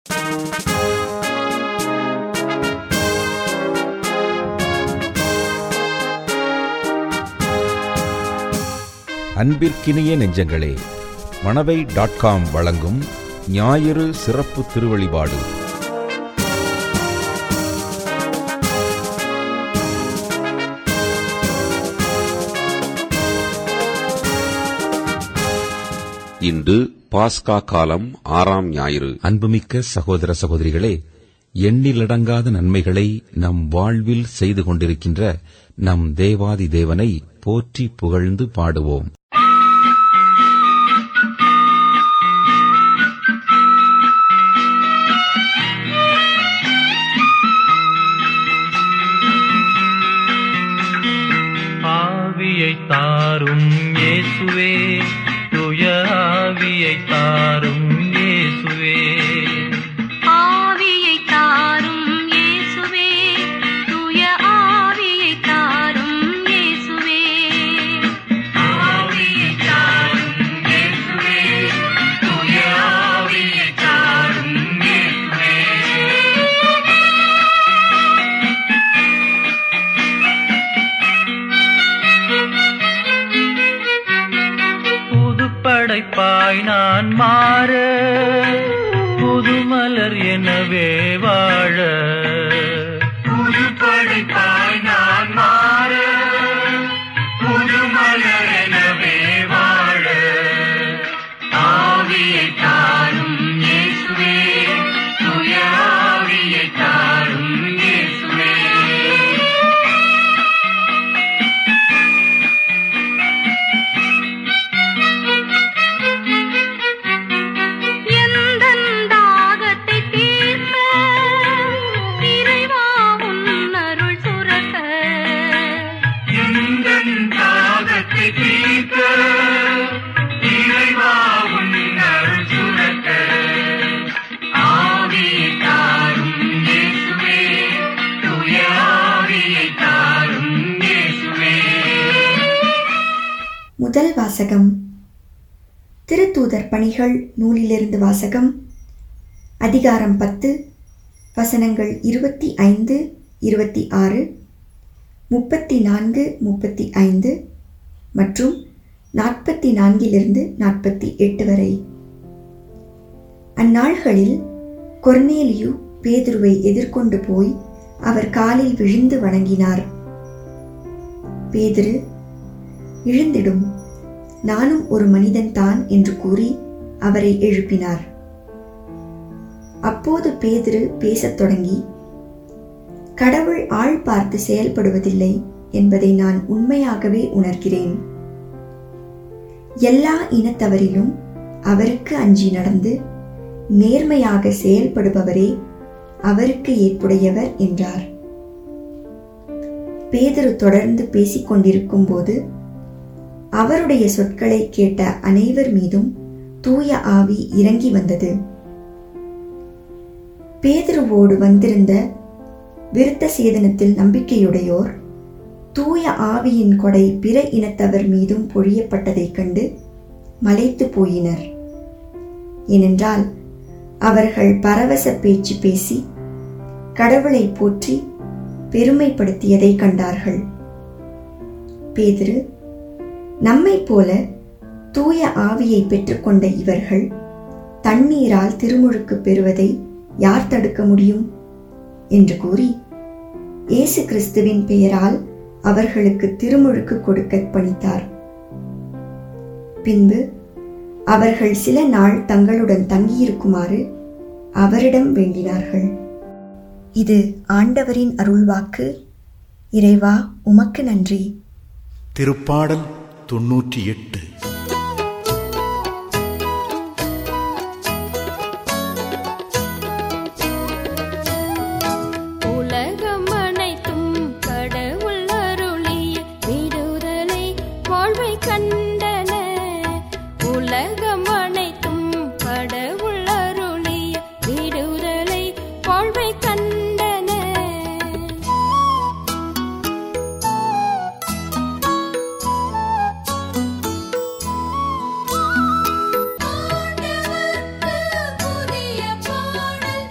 அன்பிற்கினிய நெஞ்சங்களே Manavai dot com வழங்கும் ஞாயிறு சிறப்பு திருவழிபாடு இன்று பாஸ்கா காலம் ஆறாம் ஞாயிறு அன்புமிக்க சகோதர சகோதரிகளே எண்ணிலடங்காத நன்மைகளை நம் வாழ்வில் செய்து கொண்டிருக்கின்ற நம் தேவாதி தேவனை போற்றி புகழ்ந்து பாடுவோம் ஆவியை தாரும் இயேசுவே துய ஆவியை தாரும் இயேசுவே ஆவியை தாரும் இயேசுவே தூய ஆவியை தாரும் இயேசுவே ஆவியை தாரும் இயேசுவே தூய ஆவியை தாரும் இயேசுவே புதுப்படைப்பாய் நான் மாற புதுமலர் எனவே வாழ புதுப்படைப்பாய் நான் மாற புதுமலர் எனவே வாழ ஆவியை தாரும் இயேசுவே துய ஆவியை தாரும் இயேசுவே எந்தன் தாகத்தை தீர்க்க இறைவா உன் அருள் சுரக்க எந்தன் தாகத்தை தீர்க்க இறைவா உன் அருள் சுரக்க ஆவியை தாரும் இயேசுவே தூய ஆவியை தாரும் இயேசுவே முதல் வாசகம் திருத்தூதர் பணிகள் நூலிலிருந்து வாசகம் அதிகாரம் பத்து வசனங்கள் இருபத்தி ஐந்து இருபத்தி ஆறு முப்பத்தி நான்கு முப்பத்தி ஐந்து மற்றும் நாற்பத்தி நான்கிலிருந்து நாற்பத்தி எட்டு வரை அந்நாள்களில் கொர்னேலியு பேதுருவை எதிர்கொண்டு போய் அவர் காலில் விழுந்து வணங்கினார் பேதுரு எழுந்திடும் நானும் ஒரு மனிதன்தான் என்று கூறி அவரை எழுப்பினார் அப்போது பேதுரு பேசத் தொடங்கி கடவுள் ஆள் பார்த்து செயல்படுவதில்லை என்பதை நான் உண்மையாகவே உணர்கிறேன் எல்லா இனத்தவரிலும் அவருக்கு அஞ்சி நடந்து நேர்மையாக செயல்படுபவரே அவருக்கு ஏற்புடையவர் என்றார் பேதுரு தொடர்ந்து பேசிக் கொண்டிருக்கும் போது அவருடைய சொற்களை கேட்ட அனைவர் மீதும் தூய ஆவி இறங்கி வந்தது பேதுருவோடு வந்திருந்த விருத்த சேதனத்தில் நம்பிக்கையுடையோர் தூய ஆவியின் கொடை பிற இனத்தவர் மீதும் பொழியப்பட்டதைக் கண்டு மலைத்து போயினர் ஏனென்றால் அவர்கள் பரவச பேச்சு பேசி கடவுளை போற்றி பெருமைப்படுத்தியதை கண்டார்கள் பேதுரு நம்மைப் போல தூய ஆவியை பெற்றுக்கொண்ட இவர்கள் தண்ணீரால் திருமுழுக்கு பெறுவதை யார் தடுக்க முடியும் என்று கூறி இயேசு கிறிஸ்துவின் பெயரால் அவர்களுக்கு திருமுழுக்கு கொடுக்க பணித்தார் பின்பு அவர்கள் சில நாள் தங்களுடன் தங்கியிருக்குமாறு அவரிடம் வேண்டினார்கள் இது ஆண்டவரின் அருள்வாக்கு இறைவா உமக்கு நன்றி திருப்பாடல் தொன்னூற்றி எட்டு உலகம் அனைத்தும் கடவுள் அருளிய விடுதலை வாழ்வை கண்டன உலகம் அனைத்தும் கடவுள் அருளிய விடுதலை வாழ்வை கண்டன புதிய பாடல்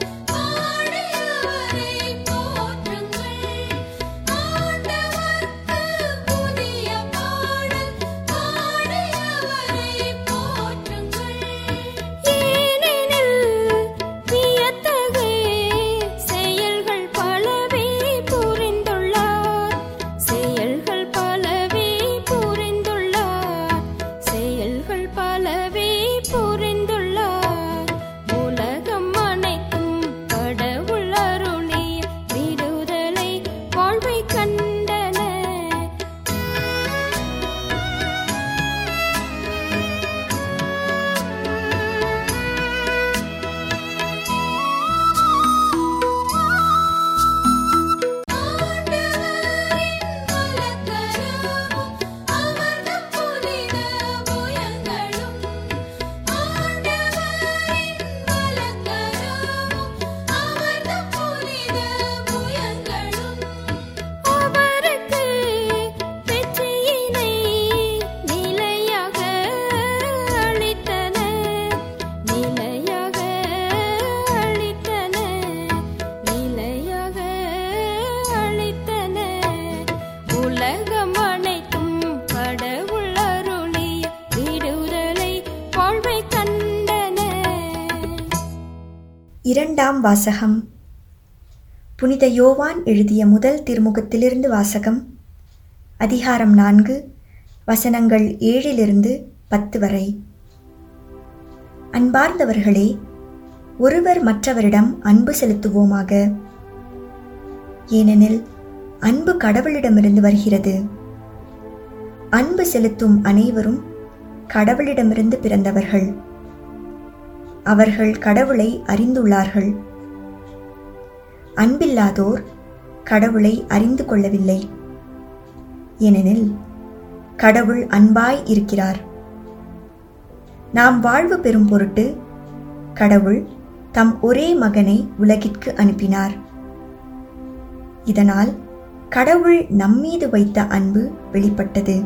இரண்டாம் வாசகம் புனித யோவான் எழுதிய முதல் திருமுகத்திலிருந்து வாசகம் அதிகாரம் நான்கு வசனங்கள் ஏழிலிருந்து பத்து வரை அன்பார்ந்தவர்களே ஒருவர் மற்றவரிடம் அன்பு செலுத்துவோமாக ஏனெனில் அன்பு கடவுளிடமிருந்து வருகிறது அன்பு செலுத்தும் அனைவரும் கடவுளிடமிருந்து பிறந்தவர்கள் அவர்கள் கடவுளை அறிந்துள்ளார்கள் அன்பில்லாதோர் கடவுளை அறிந்து கொள்ளவில்லை ஏனெனில் கடவுள் அன்பாய் இருக்கிறார் நாம் வாழ்வு பெறும் பொருட்டு கடவுள் தம் ஒரே மகனை உலகிற்கு அனுப்பினார் இதனால் கடவுள் நம்மீது வைத்த அன்பு வெளிப்பட்டது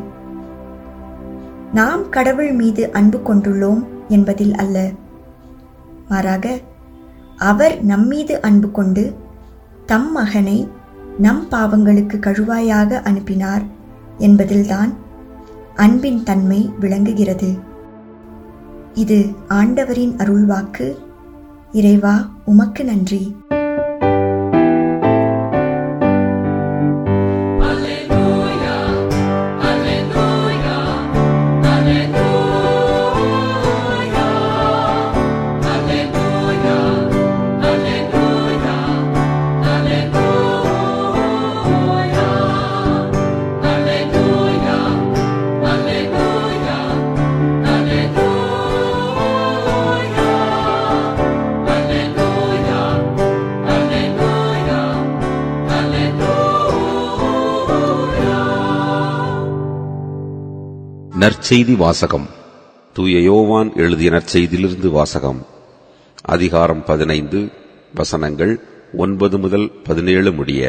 நாம் கடவுள் மீது அன்பு கொண்டுள்ளோம் என்பதில் அல்ல மாறாக அவர் நம்மீது அன்பு கொண்டு தம் மகனை நம் பாவங்களுக்கு கழுவாயாக அனுப்பினார் என்பதில்தான் அன்பின் தன்மை விளங்குகிறது இது ஆண்டவரின் அருள்வாக்கு இறைவா உமக்கு நன்றி நற்செய்தி வாசகம் தூய யோவான் எழுதிய நற்செய்தியிலிருந்து வாசகம் அதிகாரம் பதினைந்து வசனங்கள் ஒன்பது முதல் பதினேழு முடிய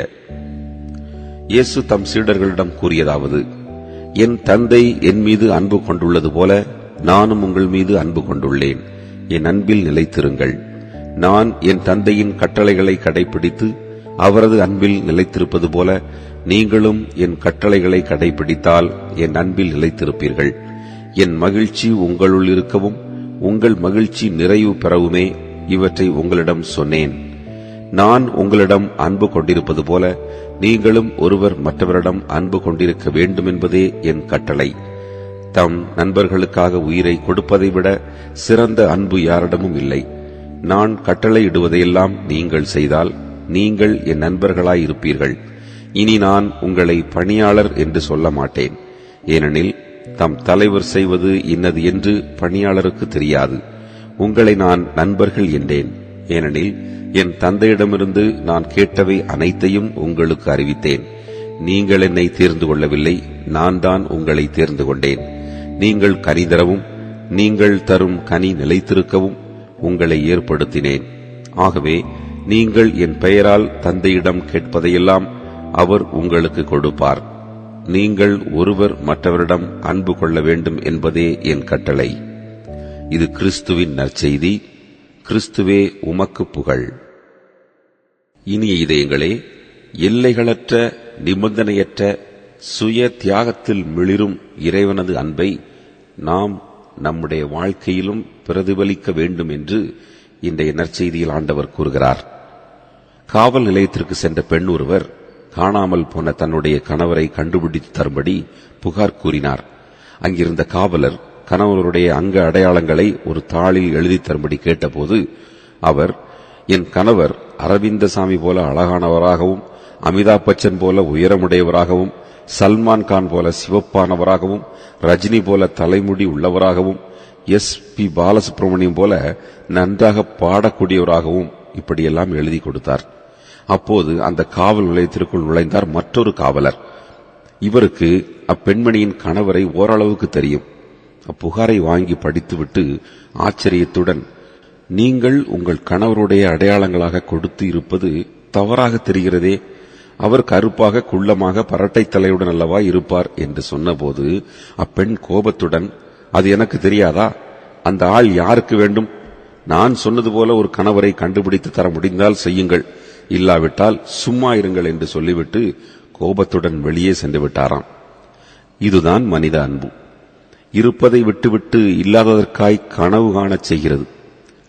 இயேசு தம் சீடர்களிடம் கூறியதாவது என் தந்தை என் மீது அன்பு கொண்டுள்ளது போல நானும் உங்கள் மீது அன்பு கொண்டுள்ளேன் என் அன்பில் நிலைத்திருங்கள் நான் என் தந்தையின் கட்டளைகளை கடைபிடித்து அவரது அன்பில் நிலைத்திருப்பது போல நீங்களும் என் கட்டளைகளை கடைபிடித்தால் என் அன்பில் நிலைத்திருப்பீர்கள் என் மகிழ்ச்சி உங்களுள் இருக்கவும் உங்கள் மகிழ்ச்சி நிறைவு பெறவுமே இவற்றை உங்களிடம் சொன்னேன் நான் உங்களிடம் அன்பு கொண்டிருப்பது போல நீங்களும் ஒருவர் மற்றவரிடம் அன்பு கொண்டிருக்க வேண்டும் என்பதே என் கட்டளை தம் நண்பர்களுக்காக உயிரை கொடுப்பதை விட சிறந்த அன்பு யாரிடமும் இல்லை நான் கட்டளையிடுவதையெல்லாம் நீங்கள் செய்தால் நீங்கள் என் நண்பர்களாய் இருப்பீர்கள் இனி நான் உங்களை பணியாளர் என்று சொல்ல மாட்டேன் ஏனெனில் தம் தலைவர் செய்வது இன்னது என்று பணியாளருக்கு தெரியாது உங்களை நான் நண்பர்கள் என்றேன் ஏனெனில் என் தந்தையிடமிருந்து நான் கேட்டவை அனைத்தையும் உங்களுக்கு அறிவித்தேன் நீங்கள் என்னை தேர்ந்து கொள்ளவில்லை நான் தான் உங்களை தேர்ந்து கொண்டேன் நீங்கள் கனி தரவும் நீங்கள் தரும் கனி நிலைத்திருக்கவும் உங்களை ஏற்படுத்தினேன் ஆகவே நீங்கள் என் பெயரால் தந்தையிடம் கேட்பதையெல்லாம் அவர் உங்களுக்கு கொடுப்பார் நீங்கள் ஒருவர் மற்றவரிடம் அன்பு கொள்ள வேண்டும் என்பதே என் கட்டளை இது கிறிஸ்துவின் நற்செய்தி கிறிஸ்துவே உமக்கு புகழ் இனிய இதயங்களே எல்லைகளற்ற நிபந்தனையற்ற சுய தியாகத்தில் மிளிரும் இறைவனது அன்பை நாம் நம்முடைய வாழ்க்கையிலும் பிரதிபலிக்க வேண்டும் என்று இன்றைய நற்செய்தியில் ஆண்டவர் கூறுகிறார் காவல் நிலையத்திற்கு சென்ற பெண் ஒருவர் காணாமல் போன தன்னுடைய கணவரை கண்டுபிடித்து தரும்படி புகார் கூறினார் அங்கிருந்த காவலர் கணவருடைய அங்க அடையாளங்களை ஒரு தாளில் எழுதி தரும்படி கேட்டபோது அவர் என் கணவர் அரவிந்தசாமி போல அழகானவராகவும் அமிதாப் பச்சன் போல உயரமுடையவராகவும் சல்மான் கான் போல சிவப்பானவராகவும் ரஜினி போல தலைமுடி உள்ளவராகவும் எஸ் பி பாலசுப்ரமணியம் போல நன்றாக பாடக்கூடியவராகவும் இப்படியெல்லாம் எழுதி கொடுத்தார் அப்போது அந்த காவல் நிலையத்திற்குள் நுழைந்தார் மற்றொரு காவலர் இவருக்கு அப்பெண்மணியின் கணவரை ஓரளவுக்கு தெரியும் அப்புகாரை வாங்கி படித்துவிட்டு ஆச்சரியத்துடன் நீங்கள் உங்கள் கணவருடைய அடையாளங்களாக கொடுத்து இருப்பது தவறாக தெரிகிறதே அவர் கருப்பாக குள்ளமாக பரட்டை தலையுடன் அல்லவா இருப்பார் என்று சொன்னபோது அப்பெண் கோபத்துடன் அது எனக்கு தெரியாதா அந்த ஆள் யாருக்கு வேண்டும் நான் சொன்னது போல ஒரு கணவரை கண்டுபிடித்து தர முடிந்தால் செய்யுங்கள் இல்லாவிட்டால் சும்மா இருங்கள் என்று சொல்லிவிட்டு கோபத்துடன் வெளியே சென்று விட்டாராம் இதுதான் மனித அன்பு இருப்பதை விட்டுவிட்டு இல்லாததற்காய் கனவு காணச் செய்கிறது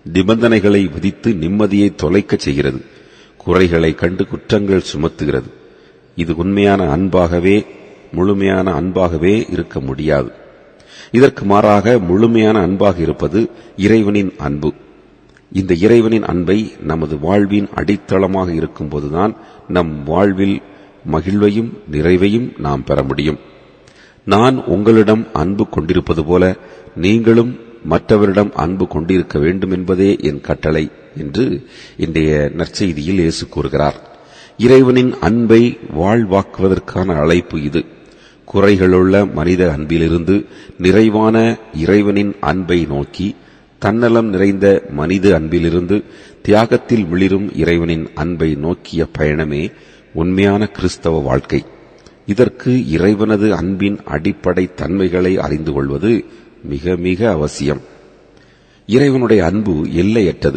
நிபந்தனைகளை விதித்து நிம்மதியை தொலைக்கச் செய்கிறது குறைகளை கண்டு குற்றங்கள் சுமத்துகிறது இது உண்மையான அன்பாகவே முழுமையான அன்பாகவே இருக்க முடியாது இதற்கு மாறாக முழுமையான அன்பாக இருப்பது இறைவனின் அன்பு இந்த இறைவனின் அன்பை நமது வாழ்வின் அடித்தளமாக இருக்கும்போதுதான் நம் வாழ்வில் மகிழ்வையும் நிறைவையும் நாம் பெற முடியும் நான் உங்களிடம் அன்பு கொண்டிருப்பது போல நீங்களும் மற்றவரிடம் அன்பு கொண்டிருக்க வேண்டும் என்பதே என் கட்டளை என்று இன்றைய நற்செய்தியில் இயேசு கூறுகிறார் இறைவனின் அன்பை வாழ்வாக்குவதற்கான அழைப்பு இது குறைகளுள்ள மனித அன்பிலிருந்து நிறைவான இறைவனின் அன்பை நோக்கி தன்னலம் நிறைந்த மனித அன்பிலிருந்து தியாகத்தில் விளிரும் இறைவனின் அன்பை நோக்கிய பயணமே உண்மையான கிறிஸ்தவ வாழ்க்கை இதற்கு இறைவனது அன்பின் அடிப்படை தன்மைகளை அறிந்து கொள்வது மிக மிக அவசியம் இறைவனுடைய அன்பு எல்லையற்றது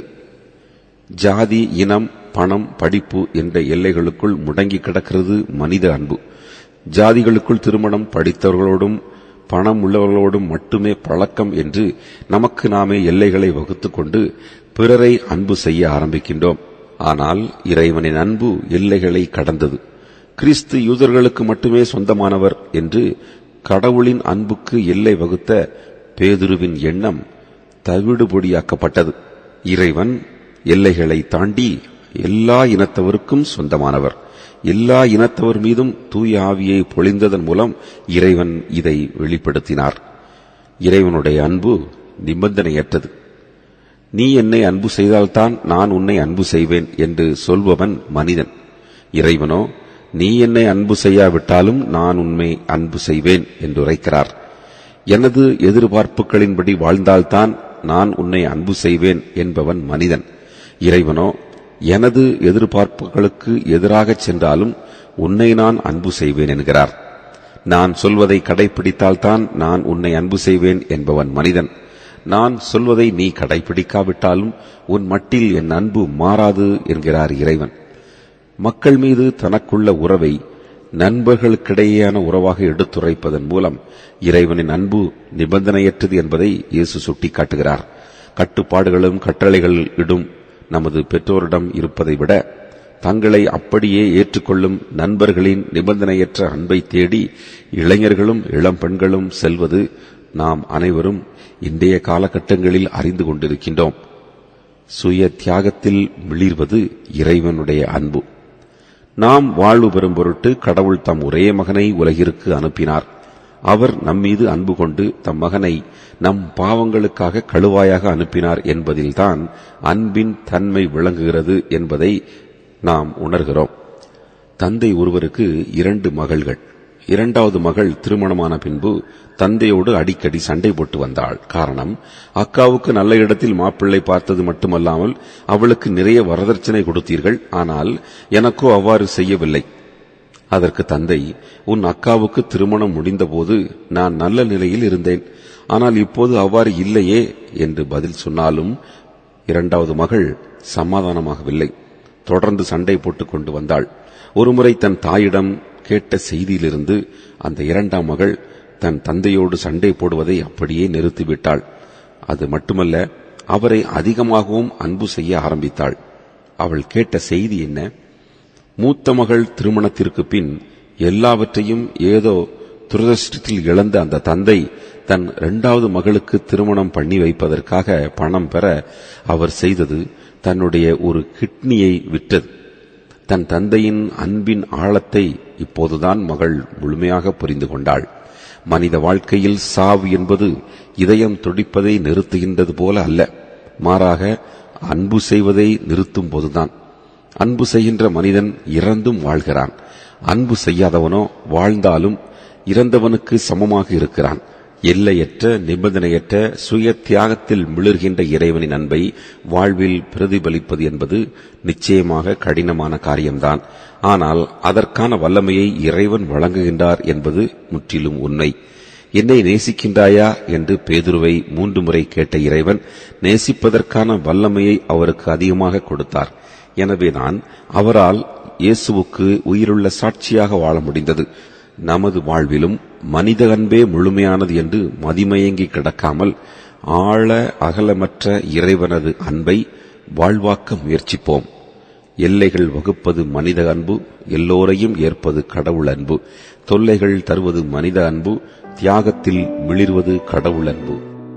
ஜாதி இனம் பணம் படிப்பு என்ற எல்லைகளுக்குள் முடங்கி கிடக்கிறது மனித அன்பு ஜாதிகளுக்குள் திருமணம் படித்தவர்களோடும் பணம் உள்ளவர்களோடும் மட்டுமே பழக்கம் என்று நமக்கு நாமே எல்லைகளை வகுத்துக் கொண்டு பிறரை அன்பு செய்ய ஆரம்பிக்கின்றோம் ஆனால் இறைவனின் அன்பு எல்லைகளை கடந்தது கிறிஸ்து யூதர்களுக்கு மட்டுமே சொந்தமானவர் என்று கடவுளின் அன்புக்கு எல்லை வகுத்த பேதுருவின் எண்ணம் தவிடுபொடியாக்கப்பட்டது இறைவன் எல்லைகளை தாண்டி எல்லா இனத்தவருக்கும் சொந்தமானவர் எல்லா இனத்தவர் மீதும் தூய ஆவியை பொழிந்ததன் மூலம் இறைவன் இதை வெளிப்படுத்தினார் இறைவனுடைய அன்பு நிபந்தனையற்றது நீ என்னை அன்பு செய்தால்தான் நான் உன்னை அன்பு செய்வேன் என்று சொல்பவன் மனிதன் இறைவனோ நீ என்னை அன்பு செய்யாவிட்டாலும் நான் உண்மை அன்பு செய்வேன் என்று உரைக்கிறார் எனது எதிர்பார்ப்புகளின்படி வாழ்ந்தால்தான் நான் உன்னை அன்பு செய்வேன் என்பவன் மனிதன் இறைவனோ எனது எதிர்பார்ப்புகளுக்கு எதிராகச் சென்றாலும் உன்னை நான் அன்பு செய்வேன் என்கிறார் நான் சொல்வதை கடைபிடித்தால்தான் நான் உன்னை அன்பு செய்வேன் என்பவன் மனிதன் நான் சொல்வதை நீ கடைபிடிக்காவிட்டாலும் உன் மட்டில் என் அன்பு மாறாது என்கிறார் இறைவன் மக்கள் மீது தனக்குள்ள உறவை நண்பர்களுக்கிடையேயான உறவாக எடுத்துரைப்பதன் மூலம் இறைவனின் அன்பு நிபந்தனையற்றது என்பதை இயேசு சுட்டிக்காட்டுகிறார் கட்டுப்பாடுகளும் கட்டளைகள் இடும் நமது பெற்றோரிடம் இருப்பதை விட தங்களை அப்படியே ஏற்றுக்கொள்ளும் நண்பர்களின் நிபந்தனையற்ற அன்பை தேடி இளைஞர்களும் இளம் பெண்களும் செல்வது நாம் அனைவரும் இன்றைய காலகட்டங்களில் அறிந்து கொண்டிருக்கின்றோம் சுய தியாகத்தில் மிளிர்வது இறைவனுடைய அன்பு நாம் வாழ்வு பெறும் பொருட்டு கடவுள் தம் ஒரே மகனை உலகிற்கு அனுப்பினார் அவர் நம்மீது அன்பு கொண்டு தம் மகனை நம் பாவங்களுக்காக கழுவாயாக அனுப்பினார் என்பதில்தான் அன்பின் தன்மை விளங்குகிறது என்பதை நாம் உணர்கிறோம் தந்தை ஒருவருக்கு இரண்டு மகள்கள் இரண்டாவது மகள் திருமணமான பின்பு தந்தையோடு அடிக்கடி சண்டை போட்டு வந்தாள் காரணம் அக்காவுக்கு நல்ல இடத்தில் மாப்பிள்ளை பார்த்தது மட்டுமல்லாமல் அவளுக்கு நிறைய வரதட்சணை கொடுத்தீர்கள் ஆனால் எனக்கோ அவ்வாறு செய்யவில்லை அதற்கு தந்தை உன் அக்காவுக்கு திருமணம் முடிந்தபோது நான் நல்ல நிலையில் இருந்தேன் ஆனால் இப்போது அவ்வாறு இல்லையே என்று பதில் சொன்னாலும் இரண்டாவது மகள் சமாதானமாகவில்லை தொடர்ந்து சண்டை போட்டுக் கொண்டு வந்தாள் ஒருமுறை தன் தாயிடம் கேட்ட செய்தியிலிருந்து அந்த இரண்டாம் மகள் தன் தந்தையோடு சண்டை போடுவதை அப்படியே நிறுத்திவிட்டாள் அது மட்டுமல்ல அவரை அதிகமாகவும் அன்பு செய்ய ஆரம்பித்தாள் அவள் கேட்ட செய்தி என்ன மூத்த மகள் திருமணத்திற்கு பின் எல்லாவற்றையும் ஏதோ துரதிருஷ்டத்தில் இழந்த அந்த தந்தை தன் இரண்டாவது மகளுக்கு திருமணம் பண்ணி வைப்பதற்காக பணம் பெற அவர் செய்தது தன்னுடைய ஒரு கிட்னியை விற்றது தன் தந்தையின் அன்பின் ஆழத்தை இப்போதுதான் மகள் முழுமையாக புரிந்து கொண்டாள் மனித வாழ்க்கையில் சாவு என்பது இதயம் துடிப்பதை நிறுத்துகின்றது போல அல்ல மாறாக அன்பு செய்வதை நிறுத்தும் போதுதான் அன்பு செய்கின்ற மனிதன் இறந்தும் வாழ்கிறான் அன்பு செய்யாதவனோ வாழ்ந்தாலும் இறந்தவனுக்கு சமமாக இருக்கிறான் எல்லையற்ற நிபந்தனையற்ற சுய தியாகத்தில் மிளர்கின்ற இறைவனின் அன்பை வாழ்வில் பிரதிபலிப்பது என்பது நிச்சயமாக கடினமான காரியம்தான் ஆனால் அதற்கான வல்லமையை இறைவன் வழங்குகின்றார் என்பது முற்றிலும் உண்மை என்னை நேசிக்கின்றாயா என்று பேதுருவை மூன்று முறை கேட்ட இறைவன் நேசிப்பதற்கான வல்லமையை அவருக்கு அதிகமாக கொடுத்தார் எனவே நான் அவரால் இயேசுவுக்கு உயிருள்ள சாட்சியாக வாழ முடிந்தது நமது வாழ்விலும் மனித அன்பே முழுமையானது என்று மதிமயங்கி கிடக்காமல் ஆழ அகலமற்ற இறைவனது அன்பை வாழ்வாக்க முயற்சிப்போம் எல்லைகள் வகுப்பது மனித அன்பு எல்லோரையும் ஏற்பது கடவுள் அன்பு தொல்லைகள் தருவது மனித அன்பு தியாகத்தில் மிளிர்வது கடவுள் அன்பு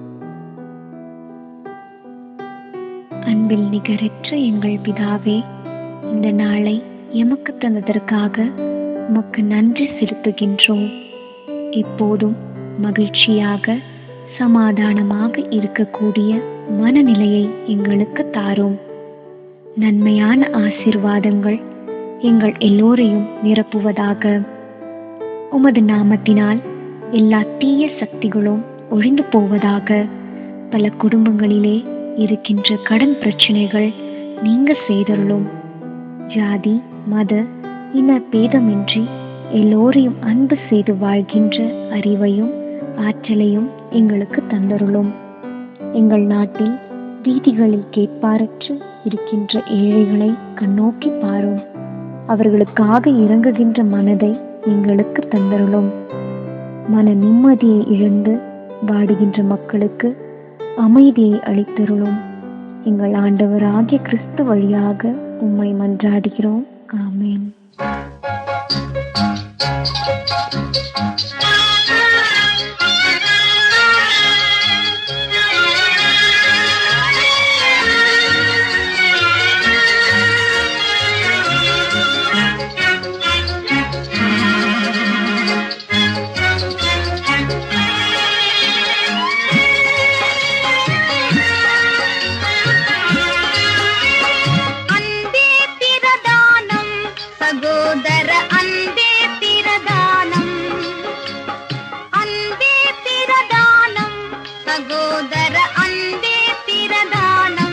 அன்பில் நிகரற்ற எங்கள் பிதாவே இந்த நாளை எமக்கு தந்ததற்காக உமக்கு நன்றி செலுத்துகின்றோம் எப்போதும் மகிழ்ச்சியாக சமாதானமாக இருக்கக்கூடிய மனநிலையை எங்களுக்கு தாரும் நன்மையான ஆசீர்வாதங்கள் எங்கள் எல்லோரையும் நிரப்புவதாக உமது நாமத்தினால் எல்லா தீய சக்திகளும் ஒழிந்து போவதாக பல குடும்பங்களிலே இருக்கின்ற கடன் பிரச்சனைகள் நீங்க செய்தருளும் ஜாதி மத இன பேதமின்றி எல்லோரையும் அன்பு செய்து வாழ்கின்ற அறிவையும் ஆற்றலையும் எங்களுக்கு தந்தருளும் எங்கள் நாட்டில் வீதிகளில் கேட்பாரற்று இருக்கின்ற ஏழைகளை கண்ணோக்கி பாரும் அவர்களுக்காக இறங்குகின்ற மனதை எங்களுக்கு தந்தருளும் மன நிம்மதியை இழந்து வாடுகின்ற மக்களுக்கு அமைதியை அளித்தருளும் எங்கள் ஆண்டவராகிய கிறிஸ்து வழியாக உம்மை மன்றாடுகிறோம் ஆமென் அன்பே பிரதானம் சகோதர அன்பே பிரதானம் அன்பே பிரதானம் சகோதர அன்பே பிரதானம்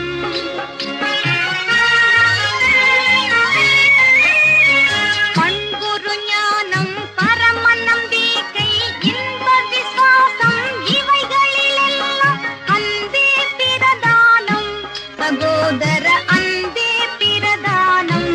பண்புரு ஞானம் பரம நம்பிக்கை இன்ப விசுவாசம் இவைகளிலெல்லாம் அன்பே பிரதானம் சகோதர அன்பே பிரதானம்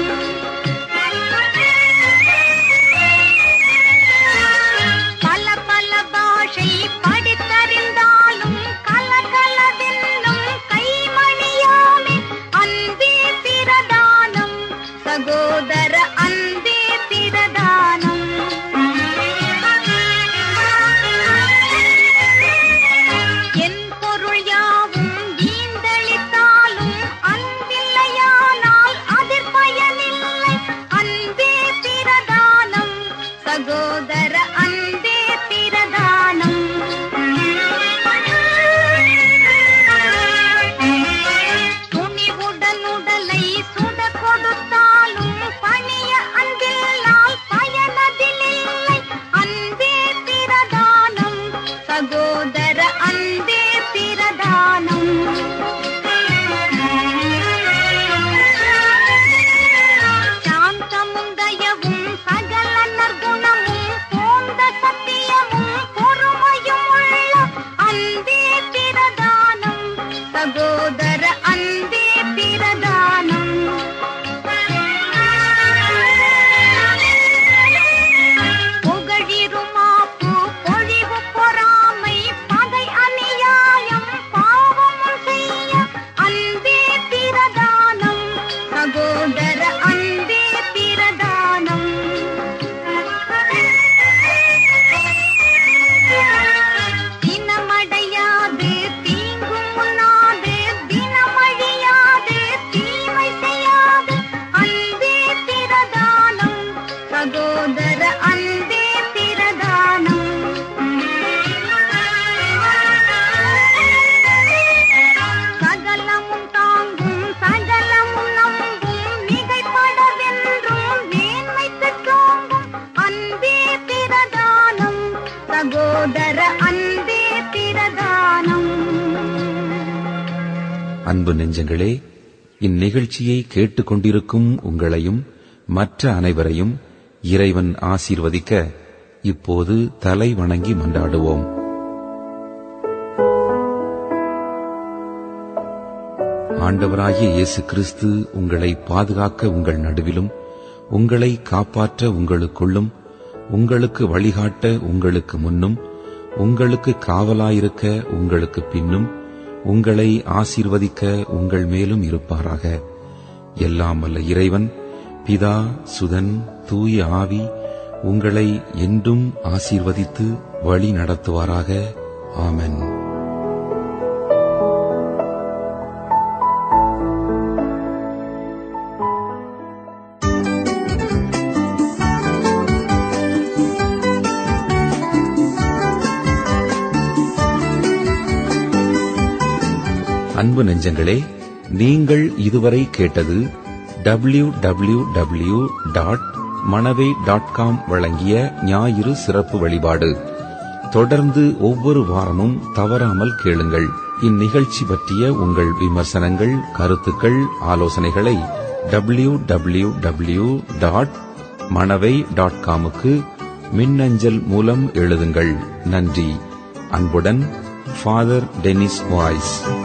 பல பல பாஷை படித்தறிந்தாலும் கலகலவென்னும் கைமணியாமே அன்பே பிரதானம் சகோதர அன்பே பிரதானம் என் பொருள் யாவும் ஈந்தளித்தாலும் அன்பில்லையானால் அதிர் பயனில்லை அன்பே பிரதானம் சகோதர அன்பே பிரதானம் துணிவுடன் உடலை சுட கொடுத்தாலும் பணிய அன்பில்லால் பயனதில்லை அன்பே பிரதானம் சகோதர அன்பே பிரதானம் சாந்தமும் தயவும் சகல நற்குணமும் போந்த சத்தியமும் பொறுமையும் உள்ள அன்பே பிரதானம் சகோதர அன்பே பிரதானம் புகழிருமாப்பு பொழிவு பொறாமை பகை அநியாயம் பாவமும் செய்ய அன்பே பிரதானம் சகோதர அன்பே பிரதானம் தினமடையாது தீங்கும் உண்ணாது தினமழியாது தீமை செய்யாது அன்பே பிரதானம் சகோதர அன்பே பிரதானம் சகலமும் தாங்கும் சகலமும் நம்பும் மிகைப்படவென்றும் மேன்மை பெற்றோங்கும் அன்பே பிரதானம் சகோதர அன்பே பிரதானம் அன்பு நெஞ்சங்களே இந்நிகழ்ச்சியை கேட்டுக்கொண்டிருக்கும் உங்களையும் மற்ற அனைவரையும் இறைவன் ஆசீர்வதிக்க இப்போது தலை வணங்கி மன்றாடுவோம் ஆண்டவராகிய இயேசு கிறிஸ்து உங்களை பாதுகாக்க உங்கள் நடுவிலும் உங்களை காப்பாற்ற உங்களுக்குள்ளும் உங்களுக்கு வழிகாட்ட உங்களுக்கு முன்னும் உங்களுக்கு காவலாயிருக்க உங்களுக்கு பின்னும் உங்களை ஆசீர்வதிக்க உங்கள் மேலும் இருப்பாராக எல்லாம் வல்ல இறைவன் பிதா சுதன் தூய ஆவி உங்களை என்றும் ஆசீர்வதித்து வழி நடத்துவாராக ஆமென் அன்பு நெஞ்சங்களே நீங்கள் இதுவரை கேட்டது W W W dot Manavai dot com வழங்கிய ஞாயிறு சிறப்பு வழிபாடு தொடர்ந்து ஒவ்வொரு வாரமும் தவறாமல் கேளுங்கள் இந்நிகழ்ச்சி பற்றிய உங்கள் விமர்சனங்கள் கருத்துக்கள் ஆலோசனைகளை W W W dot Manavai dot காமுக்கு மின்னஞ்சல் மூலம் எழுதுங்கள் நன்றி அன்புடன் ஃபாதர் டெனிஸ் வாய்ஸ்